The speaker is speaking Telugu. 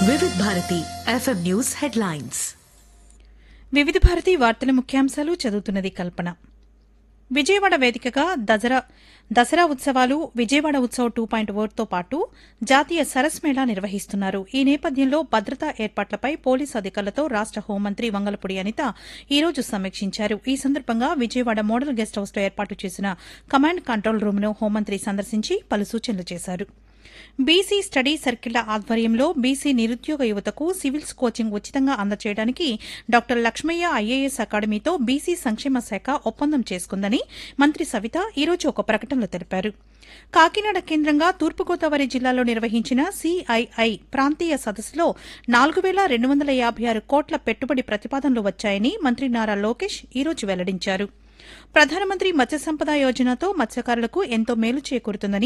Vividh Bharati FM news headlines Vividha Bharati వార్తల ముఖ్యాంశాలు చదువుతున్నది కల్పన విజయవాడ వేదికగా దసరా దసరా ఉత్సవాలు విజయవాడ ఉత్సవ్ టూ పాయింట్ తో పాటు జాతీయ సరస్ మేళా నిర్వహిస్తున్నారు ఈ నేపథ్యంలో భద్రతా ఏర్పాట్లపై పోలీసు అధికారులతో రాష్ట హోంమంత్రి వంగలపూడి అనిత ఈ రోజు సమీక్షించారు ఈ సందర్భంగా విజయవాడ మోడల్ గెస్ట్ హౌస్లో ఏర్పాటు చేసిన కమాండ్ కంట్రోల్ రూమ్ను హోంమంత్రి సందర్శించి పలు సూచనలు చేశారు బీసీ స్టడీ సర్కిళ్ల ఆధ్వర్యంలో బీసీ నిరుద్యోగ యువతకు సివిల్స్ కోచింగ్ ఉచితంగా అందజేయడానికి డాక్టర్ లక్ష్మయ్య ఐఏఎస్ అకాడమీతో బీసీ సంక్షేమ శాఖ ఒప్పందం చేసుకుందని మంత్రి సవిత ఈరోజు ఒక ప్రకటనలో తెలిపారు కాకినాడ కేంద్రంగా తూర్పుగోదావరి జిల్లాలో నిర్వహించిన సిఐఐ ప్రాంతీయ సదస్సులో నాలుగు వేల రెండు వందల యాభై ఆరు కోట్ల పెట్టుబడి ప్రతిపాదనలు వచ్చాయని మంత్రి నారా లోకేష్ ఈరోజు వెల్లడించారు ప్రధానమంత్రి మత్స్య సంపద యోజనతో మత్స్యకారులకు ఎంతో మేలు చేకూరుతుందని